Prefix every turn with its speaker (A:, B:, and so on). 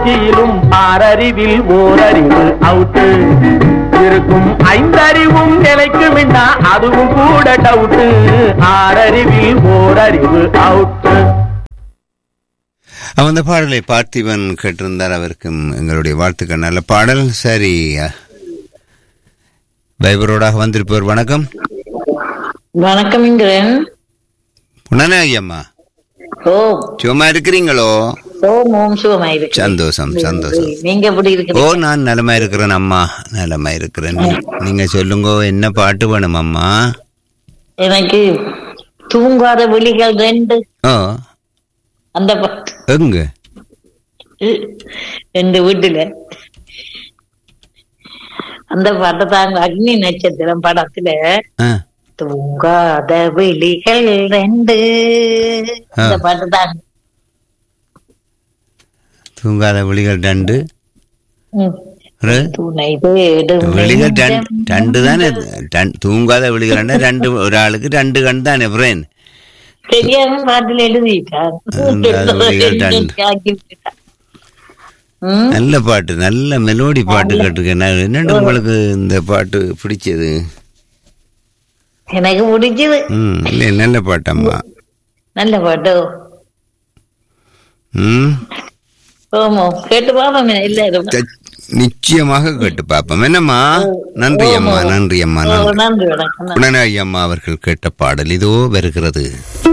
A: பேச்சிலும் ஆறறிவில் ஓரறிவு அவுட்டு இருக்கும் ஐந்தறிவும் நிலைக்குமின்னா அதுவும் கூட டவுட்டு ஆறறிவில் ஓரறிவு அவுட்டு
B: அவன் அந்த பாடலை பார்த்திபன் கேட்டிருந்தார் அவருக்கும் எங்களுடைய வாழ்த்துக்கள் நல்ல பாடல் சரி பைபரோடாக வந்திருப்பவர் வணக்கம்
C: வணக்கம் இங்கிரன்
B: புனனே ஐயம்மா
C: ஓ
B: சும்மா இருக்கிறீங்களோ
C: ஓம் ஓம் சுகமாயிருக்கு
B: சந்தோஷம் சந்தோஷம்
C: நீங்க எப்படி
B: ஓ
C: இருக்கிறீங்க
B: நான் நலமா இருக்கிறேன் அம்மா நலமா இருக்கிறேன் நீ- நீங்க சொல்லுங்க என்ன பாட்டு வேணும் அம்மா
C: எனக்கு தூங்காத விழிகள் ரெண்டு
B: ஓ
C: அந்த பாட்டு
B: எங்க
C: ரெண்டு வீட்டுல அந்த பாட்டை தாங்க அக்னி நட்சத்திரம் படத்துல
B: ஆ,
C: தூங்காத விழிகள் ரெண்டு அந்த பாட்டு தாங்க
B: தூங்காத விழிகள் ரெண்டு
C: ம்.
B: ஒரு
C: துணை தேடும்
B: விழிகள் ரெண்டு
C: நெஞ்சம்.
B: ரெண்டு தானே ரெண்டு- தூங்காத விழிகள் ரெண்டு ரெண்டு ஒரு ஆளுக்கு ரெண்டு கண் தானே ஃப்ரெண்ட்
C: தெரியாம பாட்டுல எழுதிட்டான்
B: தூங்காத விழிகள் ரெண்டு.
C: ஆக்கி விட்டுட்டான். ம்
B: நல்ல பாட்டு நல்ல மெலோடி பாட்டு கேட்டிருக்கேன் நான் என்னண்டு உங்களுக்கு இந்த பாட்டு பிடிச்சது
C: எனக்கு பிடிச்சது
B: ம் இல்லை நல்ல பாட்டம்மா
C: நல்ல பாட்டு
B: ம்
C: ஓமோ கேட்டு பாப்போமே இல்ல இது-
B: த- நிச்சயமாக கேட்டு பார்ப்போம் என்னம்மா நன்றி அம்மா நன்றி அம்மா
C: ஓ,
B: நன்றி
C: நன்றி வணக்கம்
B: உடனே ஐயம்மா அவர்கள் கேட்ட பாடல் இதோ வருகிறது